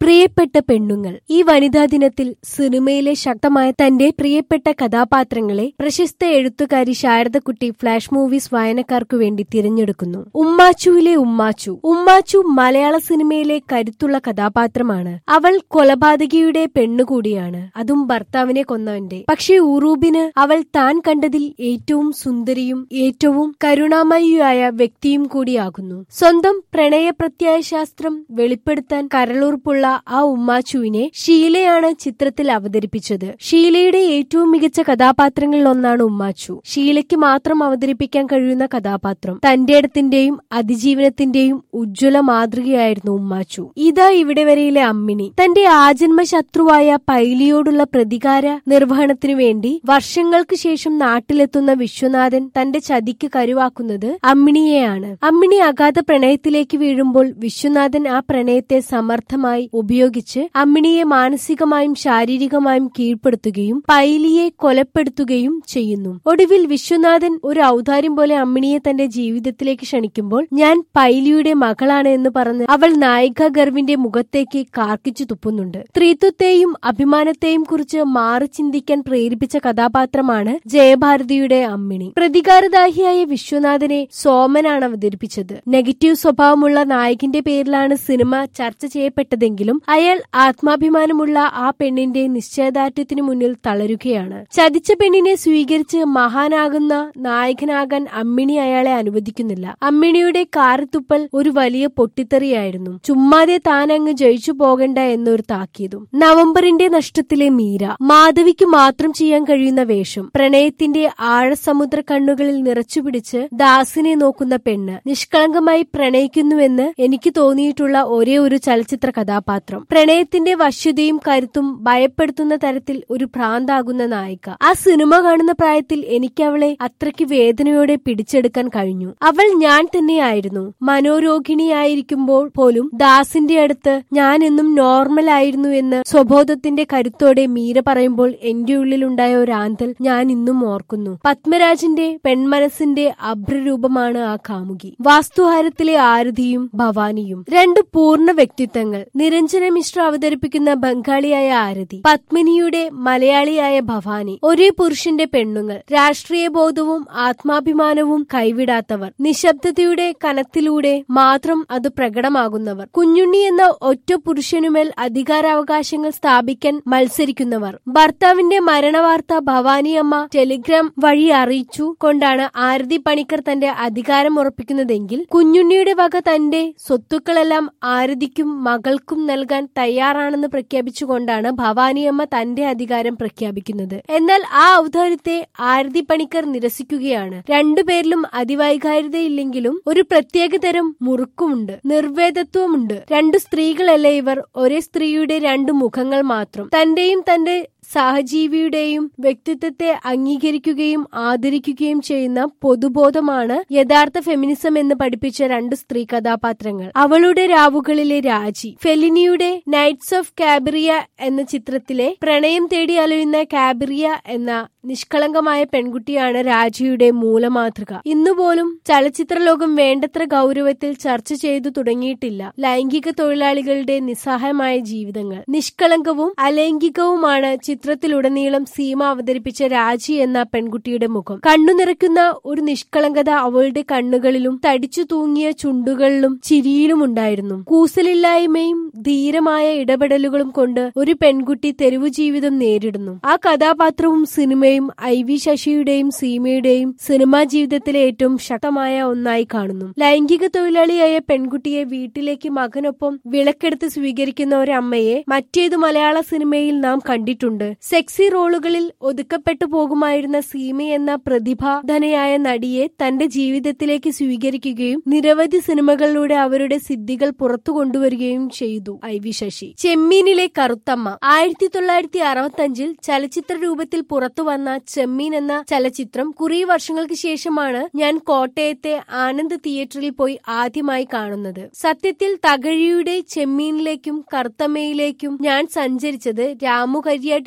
പ്രിയപ്പെട്ട പെണ്ണുങ്ങൾ ഈ വനിതാ ദിനത്തിൽ സിനിമയിലെ ശക്തമായ തന്റെ പ്രിയപ്പെട്ട കഥാപാത്രങ്ങളെ പ്രശസ്ത എഴുത്തുകാരി ശാരദക്കുട്ടി ഫ്ലാഷ് മൂവീസ് വായനക്കാർക്കു വേണ്ടി തിരഞ്ഞെടുക്കുന്നു ഉമ്മാച്ചുവിലെ ഉമ്മാച്ചു ഉമ്മാച്ചു മലയാള സിനിമയിലെ കരുത്തുള്ള കഥാപാത്രമാണ് അവൾ കൊലപാതകിയുടെ പെണ്ണുകൂടിയാണ് അതും ഭർത്താവിനെ കൊന്നവന്റെ പക്ഷേ ഉറൂബിന് അവൾ താൻ കണ്ടതിൽ ഏറ്റവും സുന്ദരിയും ഏറ്റവും കരുണാമയിയായ വ്യക്തിയും കൂടിയാകുന്നു സ്വന്തം പ്രണയ പ്രത്യായ ശാസ്ത്രം വെളിപ്പെടുത്താൻ കരളുറപ്പുള്ള ആ ഉമ്മാച്ചുവിനെ ഷീലയാണ് ചിത്രത്തിൽ അവതരിപ്പിച്ചത് ഷീലയുടെ ഏറ്റവും മികച്ച കഥാപാത്രങ്ങളിൽ ഒന്നാണ് ഉമ്മാച്ചു ഷീലയ്ക്ക് മാത്രം അവതരിപ്പിക്കാൻ കഴിയുന്ന കഥാപാത്രം തന്റെ ഇടത്തിന്റെയും അതിജീവനത്തിന്റെയും ഉജ്ജ്വല മാതൃകയായിരുന്നു ഉമ്മാച്ചു ഇതാ ഇവിടെ വരെയിലെ അമ്മിണി തന്റെ ആജന്മ ശത്രുവായ പൈലിയോടുള്ള പ്രതികാര നിർവഹണത്തിനു വേണ്ടി വർഷങ്ങൾക്ക് ശേഷം നാട്ടിലെത്തുന്ന വിശ്വനാഥൻ തന്റെ ചതിക്ക് കരുവാക്കുന്നത് അമ്മിണിയെയാണ് അമ്മിണി അഗാധ പ്രണയത്തിലേക്ക് വീഴുമ്പോൾ വിശ്വനാഥൻ ആ പ്രണയത്തെ സമർത്ഥമായി ഉപയോഗിച്ച് അമ്മിണിയെ മാനസികമായും ശാരീരികമായും കീഴ്പ്പെടുത്തുകയും പൈലിയെ കൊലപ്പെടുത്തുകയും ചെയ്യുന്നു ഒടുവിൽ വിശ്വനാഥൻ ഒരു ഔദാര്യം പോലെ അമ്മിണിയെ തന്റെ ജീവിതത്തിലേക്ക് ക്ഷണിക്കുമ്പോൾ ഞാൻ പൈലിയുടെ മകളാണ് എന്ന് പറഞ്ഞ് അവൾ നായിക ഗർവിന്റെ മുഖത്തേക്ക് കാർക്കിച്ചു തുപ്പുന്നുണ്ട് സ്ത്രീത്വത്തെയും അഭിമാനത്തെയും കുറിച്ച് മാറി ചിന്തിക്കാൻ പ്രേരിപ്പിച്ച കഥാപാത്രമാണ് ജയഭാരതിയുടെ അമ്മിണി പ്രതികാരദാഹിയായ വിശ്വനാഥനെ സോമനാണ് അവതരിപ്പിച്ചത് നെഗറ്റീവ് സ്വഭാവമുള്ള നായകന്റെ പേരിലാണ് സിനിമ ചർച്ച ചെയ്യപ്പെട്ടതെങ്കിലും അയാൾ ആത്മാഭിമാനമുള്ള ആ പെണ്ണിന്റെ നിശ്ചയദാർഢ്യത്തിനു മുന്നിൽ തളരുകയാണ് ചതിച്ച പെണ്ണിനെ സ്വീകരിച്ച് മഹാനാകുന്ന നായകനാകാൻ അമ്മിണി അയാളെ അനുവദിക്കുന്നില്ല അമ്മിണിയുടെ കാറിത്തുപ്പൽ ഒരു വലിയ പൊട്ടിത്തെറിയായിരുന്നു ചുമ്മാതെ താൻ അങ്ങ് ജയിച്ചു പോകണ്ട എന്നൊരു താക്കീതും നവംബറിന്റെ നഷ്ടത്തിലെ മീര മാധവിക്ക് മാത്രം ചെയ്യാൻ കഴിയുന്ന വേഷം പ്രണയത്തിന്റെ ആഴസമുദ്ര കണ്ണുകളിൽ നിറച്ചുപിടിച്ച് ദാസിനെ നോക്കുന്ന പെണ്ണ് നിഷ്കളങ്കമായി പ്രണയിക്കുന്നുവെന്ന് എനിക്ക് തോന്നിയിട്ടുള്ള ഒരേ ഒരു ചലച്ചിത്ര കഥാപാത്രം പ്രണയത്തിന്റെ വശ്യതയും കരുത്തും ഭയപ്പെടുത്തുന്ന തരത്തിൽ ഒരു ഭ്രാന്താകുന്ന നായിക ആ സിനിമ കാണുന്ന പ്രായത്തിൽ എനിക്ക് അവളെ അത്രയ്ക്ക് വേദനയോടെ പിടിച്ചെടുക്കാൻ കഴിഞ്ഞു അവൾ ഞാൻ തന്നെയായിരുന്നു മനോരോഗിണിയായിരിക്കുമ്പോൾ പോലും ദാസിന്റെ അടുത്ത് ഞാൻ എന്നും നോർമൽ ആയിരുന്നു എന്ന് സ്വബോധത്തിന്റെ കരുത്തോടെ മീര പറയുമ്പോൾ എന്റെ ഉള്ളിലുണ്ടായ ഒരു ആന്തൽ ഞാൻ ഇന്നും ഓർക്കുന്നു പത്മരാജന്റെ പെൺമനസ്സിന്റെ അഭ്രരൂപമാണ് ആ കാമുകി വാസ്തുഹാരത്തിലെ ആരതിയും ഭവാനിയും രണ്ട് പൂർണ്ണ വ്യക്തിത്വങ്ങൾ നിരഞ്ജന മിശ്ര അവതരിപ്പിക്കുന്ന ബംഗാളിയായ ആരതി പത്മിനിയുടെ മലയാളിയായ ഭവാനി ഒരേ പുരുഷന്റെ പെണ്ണുങ്ങൾ രാഷ്ട്രീയ ബോധവും ആത്മാഭിമാനവും കൈവിടാത്തവർ നിശബ്ദതയുടെ കനത്തിലൂടെ മാത്രം അത് പ്രകടമാകുന്നവർ കുഞ്ഞുണ്ണി എന്ന ഒറ്റ പുരുഷനുമേൽ അധികാരാവകാശങ്ങൾ സ്ഥാപിക്കാൻ മത്സരിക്കുന്നവർ ഭർത്താവിന്റെ മരണവാർത്ത ഭവാനിയമ്മ ടെലിഗ്രാം വഴി അറിയിച്ചു കൊണ്ടാണ് ആരതി പണിക്കർ തന്റെ അധികാരം ഉറപ്പിക്കുന്നതെങ്കിൽ കുഞ്ഞുണ്ണിയുടെ വക തന്റെ സ്വത്തുക്കളെല്ലാം ആരതിക്കും മകൾക്കും നൽകാൻ തയ്യാറാണെന്ന് പ്രഖ്യാപിച്ചുകൊണ്ടാണ് ഭവാനിയമ്മ തന്റെ അധികാരം പ്രഖ്യാപിക്കുന്നത് എന്നാൽ ആ ഔദാര്യത്തെ ആരതി പണിക്കർ നിരസിക്കുകയാണ് രണ്ടുപേരിലും അതിവൈകാരികതയില്ലെങ്കിലും ഒരു പ്രത്യേകതരം മുറുക്കുമുണ്ട് നിർവേദത്വമുണ്ട് രണ്ടു സ്ത്രീകളല്ല ഇവർ ഒരേ സ്ത്രീയുടെ രണ്ടു മുഖങ്ങൾ മാത്രം തന്റെയും തന്റെ സഹജീവിയുടെയും വ്യക്തിത്വത്തെ അംഗീകരിക്കുകയും ആദരിക്കുകയും ചെയ്യുന്ന പൊതുബോധമാണ് യഥാർത്ഥ ഫെമിനിസം എന്ന് പഠിപ്പിച്ച രണ്ട് സ്ത്രീ കഥാപാത്രങ്ങൾ അവളുടെ രാവുകളിലെ രാജി ഫെലിനിയുടെ നൈറ്റ്സ് ഓഫ് കാബിറിയ എന്ന ചിത്രത്തിലെ പ്രണയം തേടി അലയുന്ന കാബിറിയ എന്ന നിഷ്കളങ്കമായ പെൺകുട്ടിയാണ് രാജിയുടെ മൂലമാതൃക ഇന്നുപോലും ചലച്ചിത്ര ലോകം വേണ്ടത്ര ഗൗരവത്തിൽ ചർച്ച ചെയ്തു തുടങ്ങിയിട്ടില്ല ലൈംഗിക തൊഴിലാളികളുടെ നിസ്സഹായമായ ജീവിതങ്ങൾ നിഷ്കളങ്കവും അലൈംഗികവുമാണ് ചിത്രത്തിലുടനീളം സീമ അവതരിപ്പിച്ച രാജി എന്ന പെൺകുട്ടിയുടെ മുഖം കണ്ണു നിറയ്ക്കുന്ന ഒരു നിഷ്കളങ്കത അവളുടെ കണ്ണുകളിലും തടിച്ചു തൂങ്ങിയ ചുണ്ടുകളിലും ചിരിയിലും ഉണ്ടായിരുന്നു കൂസലില്ലായ്മയും ധീരമായ ഇടപെടലുകളും കൊണ്ട് ഒരു പെൺകുട്ടി തെരുവു ജീവിതം നേരിടുന്നു ആ കഥാപാത്രവും സിനിമയും ഐ വി ശശിയുടെയും സീമയുടെയും സിനിമാ ജീവിതത്തിലെ ഏറ്റവും ശക്തമായ ഒന്നായി കാണുന്നു ലൈംഗിക തൊഴിലാളിയായ പെൺകുട്ടിയെ വീട്ടിലേക്ക് മകനൊപ്പം വിളക്കെടുത്ത് സ്വീകരിക്കുന്ന ഒരു അമ്മയെ മറ്റേതു മലയാള സിനിമയിൽ നാം കണ്ടിട്ടുണ്ട് സെക്സി റോളുകളിൽ ഒതുക്കപ്പെട്ടു പോകുമായിരുന്ന സീമ എന്ന പ്രതിഭാധനയായ നടിയെ തന്റെ ജീവിതത്തിലേക്ക് സ്വീകരിക്കുകയും നിരവധി സിനിമകളിലൂടെ അവരുടെ സിദ്ധികൾ പുറത്തു കൊണ്ടുവരികയും ചെയ്തു ഐ വി ശശി ചെമ്മീനിലെ കറുത്തമ്മ ആയിരത്തി തൊള്ളായിരത്തി അറുപത്തി അഞ്ചിൽ ചലച്ചിത്ര രൂപത്തിൽ പുറത്തു വന്ന ചെമ്മീൻ എന്ന ചലച്ചിത്രം കുറേ വർഷങ്ങൾക്ക് ശേഷമാണ് ഞാൻ കോട്ടയത്തെ ആനന്ദ് തിയേറ്ററിൽ പോയി ആദ്യമായി കാണുന്നത് സത്യത്തിൽ തകഴിയുടെ ചെമ്മീനിലേക്കും കറുത്തമ്മയിലേക്കും ഞാൻ സഞ്ചരിച്ചത് രാമു കരിയാട്ടിന്റെ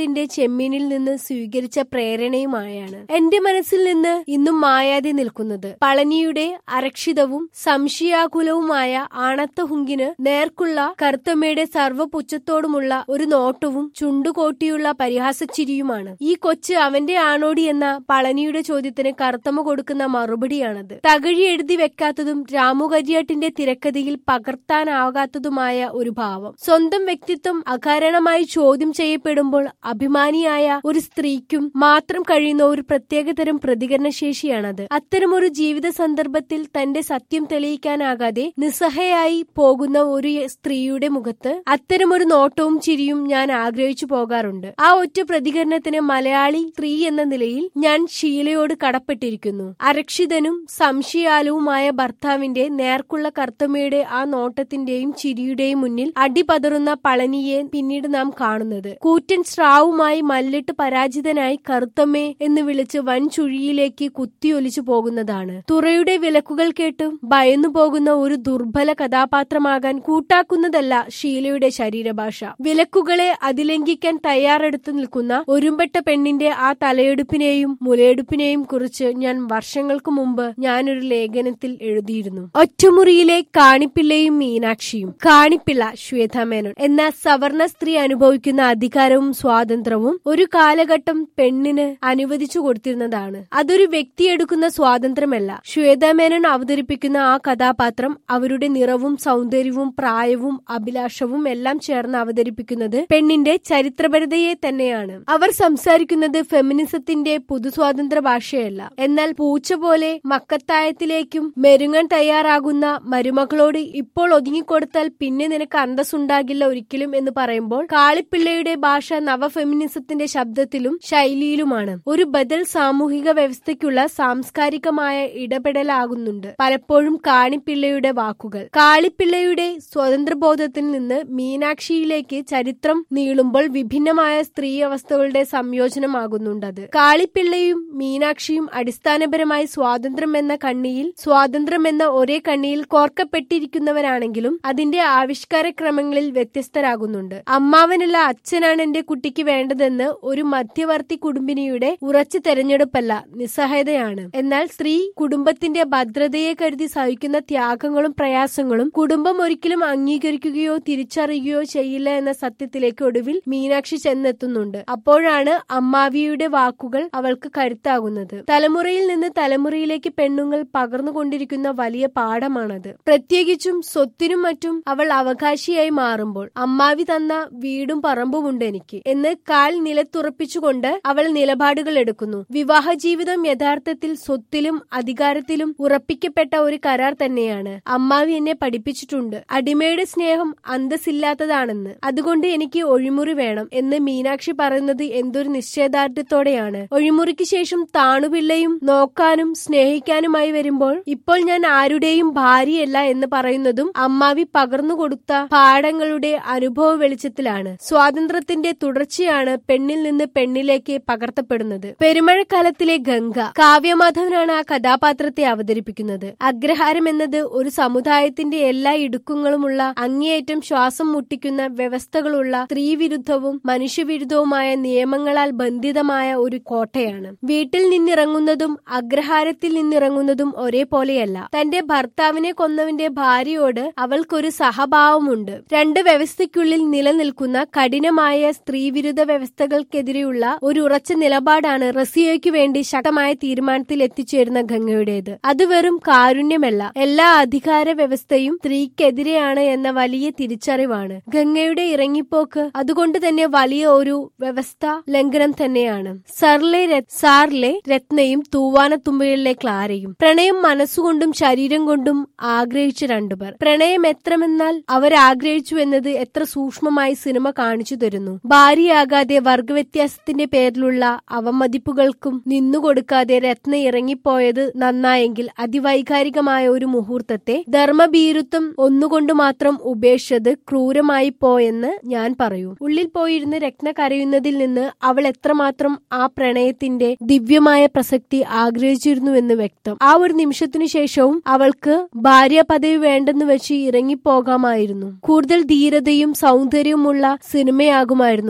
അദ്ദേഹത്തിന്റെ ചെമ്മീനിൽ നിന്ന് സ്വീകരിച്ച പ്രേരണയുമായാണ് എന്റെ മനസ്സിൽ നിന്ന് ഇന്നും മായാതെ നിൽക്കുന്നത് പളനിയുടെ അരക്ഷിതവും സംശയാകുലവുമായ ആണത്ത ഹുങ്കിന് നേർക്കുള്ള കറുത്തമ്മയുടെ സർവ്വപുച്ഛത്തോടുമുള്ള ഒരു നോട്ടവും ചുണ്ടുകോട്ടിയുള്ള പരിഹാസച്ചിരിയുമാണ് ഈ കൊച്ച് അവന്റെ ആണോടി എന്ന പളനിയുടെ ചോദ്യത്തിന് കറുത്തമ്മ കൊടുക്കുന്ന മറുപടിയാണത് തകഴി എഴുതി വെക്കാത്തതും രാമുകരിയാട്ടിന്റെ തിരക്കഥയിൽ പകർത്താനാകാത്തതുമായ ഒരു ഭാവം സ്വന്തം വ്യക്തിത്വം അകാരണമായി ചോദ്യം ചെയ്യപ്പെടുമ്പോൾ അഭിമാനിയായ ഒരു സ്ത്രീക്കും മാത്രം കഴിയുന്ന ഒരു പ്രത്യേകതരം പ്രതികരണശേഷിയാണത് അത്തരമൊരു ജീവിത സന്ദർഭത്തിൽ തന്റെ സത്യം തെളിയിക്കാനാകാതെ നിസ്സഹയായി പോകുന്ന ഒരു സ്ത്രീയുടെ മുഖത്ത് അത്തരമൊരു നോട്ടവും ചിരിയും ഞാൻ ആഗ്രഹിച്ചു പോകാറുണ്ട് ആ ഒറ്റ പ്രതികരണത്തിന് മലയാളി സ്ത്രീ എന്ന നിലയിൽ ഞാൻ ഷീലയോട് കടപ്പെട്ടിരിക്കുന്നു അരക്ഷിതനും സംശയാലുവുമായ ഭർത്താവിന്റെ നേർക്കുള്ള കർത്തമ്മയുടെ ആ നോട്ടത്തിന്റെയും ചിരിയുടെയും മുന്നിൽ അടിപതറുന്ന പളനിയെ പിന്നീട് നാം കാണുന്നത് കൂറ്റൻ സ്രാവുമായി മല്ലിട്ട് പരാജിതനായി കറുത്തമ്മേ എന്ന് വിളിച്ച് വൻ ചുഴിയിലേക്ക് കുത്തിയൊലിച്ചു പോകുന്നതാണ് തുറയുടെ വിലക്കുകൾ കേട്ട് ഭയന്നു പോകുന്ന ഒരു ദുർബല കഥാപാത്രമാകാൻ കൂട്ടാക്കുന്നതല്ല ഷീലയുടെ ശരീരഭാഷ വിലക്കുകളെ അതിലംഘിക്കാൻ തയ്യാറെടുത്തു നിൽക്കുന്ന ഒരുമ്പെട്ട പെണ്ണിന്റെ ആ തലയെടുപ്പിനെയും മുലയെടുപ്പിനെയും കുറിച്ച് ഞാൻ വർഷങ്ങൾക്ക് മുമ്പ് ഞാനൊരു ലേഖനത്തിൽ എഴുതിയിരുന്നു ഒറ്റമുറിയിലെ കാണിപ്പിള്ളയും മീനാക്ഷിയും കാണിപ്പിള്ള ശ്വേത മേനോൻ എന്ന സവർണ സ്ത്രീ അനുഭവിക്കുന്ന അധികാരവും സ്വാതന്ത്ര്യവും ഒരു കാലഘട്ടം പെണ്ണിന് അനുവദിച്ചു കൊടുത്തിരുന്നതാണ് അതൊരു വ്യക്തി എടുക്കുന്ന സ്വാതന്ത്ര്യമല്ല ശ്വേത മേനോൻ അവതരിപ്പിക്കുന്ന ആ കഥാപാത്രം അവരുടെ നിറവും സൗന്ദര്യവും പ്രായവും അഭിലാഷവും എല്ലാം ചേർന്ന് അവതരിപ്പിക്കുന്നത് പെണ്ണിന്റെ ചരിത്രപരതയെ തന്നെയാണ് അവർ സംസാരിക്കുന്നത് ഫെമിനിസത്തിന്റെ പുതുസ്വാതന്ത്ര്യ ഭാഷയല്ല എന്നാൽ പൂച്ച പോലെ മക്കത്തായത്തിലേക്കും മെരുങ്ങാൻ തയ്യാറാകുന്ന മരുമകളോട് ഇപ്പോൾ ഒതുങ്ങിക്കൊടുത്താൽ പിന്നെ നിനക്ക് അന്തസ്സുണ്ടാകില്ല ഒരിക്കലും എന്ന് പറയുമ്പോൾ കാളിപ്പിള്ളയുടെ ഭാഷ നവഫെമിനിസത്തിന്റെ ശബ്ദത്തിലും ശൈലിയിലുമാണ് ഒരു ബദൽ സാമൂഹിക വ്യവസ്ഥയ്ക്കുള്ള സാംസ്കാരികമായ ഇടപെടലാകുന്നുണ്ട് പലപ്പോഴും കാണിപ്പിള്ളയുടെ വാക്കുകൾ കാളിപ്പിള്ളയുടെ സ്വതന്ത്രബോധത്തിൽ നിന്ന് മീനാക്ഷിയിലേക്ക് ചരിത്രം നീളുമ്പോൾ വിഭിന്നമായ സ്ത്രീ അവസ്ഥകളുടെ സംയോജനമാകുന്നുണ്ടത് കാളിപ്പിള്ളയും മീനാക്ഷിയും അടിസ്ഥാനപരമായി സ്വാതന്ത്ര്യം എന്ന കണ്ണിയിൽ സ്വാതന്ത്ര്യം എന്ന ഒരേ കണ്ണിയിൽ കോർക്കപ്പെട്ടിരിക്കുന്നവരാണെങ്കിലും അതിന്റെ ആവിഷ്കാര ക്രമങ്ങളിൽ വ്യത്യസ്തരാകുന്നുണ്ട് അമ്മാവനല്ല അച്ഛനാണ് എന്റെ കുട്ടിക്ക് വേണ്ടതെന്ന് ഒരു മധ്യവർത്തി കുടുംബിനിയുടെ ഉറച്ച തെരഞ്ഞെടുപ്പല്ല നിസ്സഹായതയാണ് എന്നാൽ സ്ത്രീ കുടുംബത്തിന്റെ ഭദ്രതയെ കരുതി സഹിക്കുന്ന ത്യാഗങ്ങളും പ്രയാസങ്ങളും കുടുംബം ഒരിക്കലും അംഗീകരിക്കുകയോ തിരിച്ചറിയുകയോ ചെയ്യില്ല എന്ന സത്യത്തിലേക്ക് ഒടുവിൽ മീനാക്ഷി ചെന്നെത്തുന്നുണ്ട് അപ്പോഴാണ് അമ്മാവിയുടെ വാക്കുകൾ അവൾക്ക് കരുത്താകുന്നത് തലമുറയിൽ നിന്ന് തലമുറയിലേക്ക് പെണ്ണുങ്ങൾ പകർന്നുകൊണ്ടിരിക്കുന്ന വലിയ പാഠമാണത് പ്രത്യേകിച്ചും സ്വത്തിനും മറ്റും അവൾ അവകാശിയായി മാറുമ്പോൾ അമ്മാവി തന്ന വീടും പറമ്പുമുണ്ട് എനിക്ക് എന്ന് കാൽ നിലത്തുറപ്പിച്ചുകൊണ്ട് അവൾ നിലപാടുകൾ എടുക്കുന്നു വിവാഹ ജീവിതം യഥാർത്ഥത്തിൽ സ്വത്തിലും അധികാരത്തിലും ഉറപ്പിക്കപ്പെട്ട ഒരു കരാർ തന്നെയാണ് അമ്മാവി എന്നെ പഠിപ്പിച്ചിട്ടുണ്ട് അടിമയുടെ സ്നേഹം അന്തസ്സില്ലാത്തതാണെന്ന് അതുകൊണ്ട് എനിക്ക് ഒഴിമുറി വേണം എന്ന് മീനാക്ഷി പറയുന്നത് എന്തൊരു നിശ്ചയദാർഢ്യത്തോടെയാണ് ഒഴിമുറിക്ക് ശേഷം താണുപിള്ളയും നോക്കാനും സ്നേഹിക്കാനുമായി വരുമ്പോൾ ഇപ്പോൾ ഞാൻ ആരുടെയും ഭാര്യയല്ല എന്ന് പറയുന്നതും അമ്മാവി പകർന്നുകൊടുത്ത പാഠങ്ങളുടെ അനുഭവ വെളിച്ചത്തിലാണ് സ്വാതന്ത്ര്യത്തിന്റെ തുടർച്ചയാണ് പെണ്ണിൽ നിന്ന് പെണ്ണിലേക്ക് പകർത്തപ്പെടുന്നത് പെരുമഴക്കാലത്തിലെ ഗംഗ കാവ്യമാധവനാണ് ആ കഥാപാത്രത്തെ അവതരിപ്പിക്കുന്നത് അഗ്രഹാരം എന്നത് ഒരു സമുദായത്തിന്റെ എല്ലാ ഇടുക്കങ്ങളുമുള്ള അങ്ങേയറ്റം ശ്വാസം മുട്ടിക്കുന്ന വ്യവസ്ഥകളുള്ള സ്ത്രീവിരുദ്ധവും മനുഷ്യവിരുദ്ധവുമായ നിയമങ്ങളാൽ ബന്ധിതമായ ഒരു കോട്ടയാണ് വീട്ടിൽ നിന്നിറങ്ങുന്നതും അഗ്രഹാരത്തിൽ നിന്നിറങ്ങുന്നതും ഒരേപോലെയല്ല തന്റെ ഭർത്താവിനെ കൊന്നവന്റെ ഭാര്യയോട് അവൾക്കൊരു സഹഭാവമുണ്ട് രണ്ട് വ്യവസ്ഥയ്ക്കുള്ളിൽ നിലനിൽക്കുന്ന കഠിനമായ സ്ത്രീവിരുദ്ധ വ്യവസ്ഥകൾക്കെതിരെയുള്ള ഒരു ഉറച്ച നിലപാടാണ് റസിയയ്ക്കു വേണ്ടി ശക്തമായ തീരുമാനത്തിൽ എത്തിച്ചേരുന്ന ഗംഗയുടേത് അത് വെറും കാരുണ്യമല്ല എല്ലാ അധികാര വ്യവസ്ഥയും സ്ത്രീക്കെതിരെയാണ് എന്ന വലിയ തിരിച്ചറിവാണ് ഗംഗയുടെ ഇറങ്ങിപ്പോക്ക് അതുകൊണ്ട് തന്നെ വലിയ ഒരു വ്യവസ്ഥ ലംഘനം തന്നെയാണ് സർലെ സാറിലെ രത്നയും തൂവാനത്തുമ്പയിലെ ക്ലാരയും പ്രണയം മനസ്സുകൊണ്ടും ശരീരം കൊണ്ടും ആഗ്രഹിച്ച രണ്ടുപേർ പ്രണയം എത്രമെന്നാൽ അവർ ആഗ്രഹിച്ചു എന്നത് എത്ര സൂക്ഷ്മമായി സിനിമ കാണിച്ചു തരുന്നു ഭാര്യയാകാതെ വർഗവ്യത്യാസത്തിന്റെ പേരിലുള്ള അവമതിപ്പുകൾക്കും നിന്നുകൊടുക്കാതെ രത്ന ഇറങ്ങിപ്പോയത് നന്നായെങ്കിൽ അതിവൈകാരികമായ ഒരു മുഹൂർത്തത്തെ ധർമ്മഭീരുത്വം ഒന്നുകൊണ്ട് മാത്രം ഉപേക്ഷിച്ചത് ക്രൂരമായി പോയെന്ന് ഞാൻ പറയൂ ഉള്ളിൽ പോയിരുന്ന് രത്ന കരയുന്നതിൽ നിന്ന് അവൾ എത്രമാത്രം ആ പ്രണയത്തിന്റെ ദിവ്യമായ പ്രസക്തി ആഗ്രഹിച്ചിരുന്നുവെന്ന് വ്യക്തം ആ ഒരു നിമിഷത്തിനു ശേഷവും അവൾക്ക് ഭാര്യ പദവി വേണ്ടെന്ന് വെച്ച് ഇറങ്ങിപ്പോകാമായിരുന്നു കൂടുതൽ ധീരതയും സൗന്ദര്യവുമുള്ള സിനിമയാകുമായിരുന്നു അത്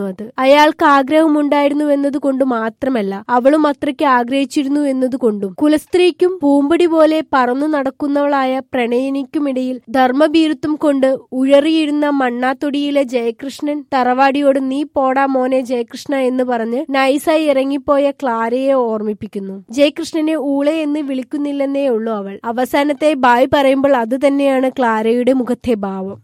അയാൾക്ക് ആഗ്രഹമുണ്ടായിരുന്നു എന്നതുകൊണ്ട് മാത്രമല്ല അവളും അത്രയ്ക്ക് ആഗ്രഹിച്ചിരുന്നു എന്നതുകൊണ്ടും കുലസ്ത്രീക്കും പൂമ്പടി പോലെ പറന്നു നടക്കുന്നവളായ പ്രണയിനിക്കുമിടയിൽ ധർമ്മഭീരുത്വം കൊണ്ട് ഉഴറിയിരുന്ന മണ്ണാത്തൊടിയിലെ ജയകൃഷ്ണൻ തറവാടിയോട് നീ പോടാ മോനെ ജയകൃഷ്ണ എന്ന് പറഞ്ഞ് നൈസായി ഇറങ്ങിപ്പോയ ക്ലാരയെ ഓർമ്മിപ്പിക്കുന്നു ജയകൃഷ്ണനെ ഊളെ എന്ന് വിളിക്കുന്നില്ലെന്നേ ഉള്ളൂ അവൾ അവസാനത്തെ ബായ് പറയുമ്പോൾ അത് തന്നെയാണ് ക്ലാരയുടെ മുഖത്തെ ഭാവം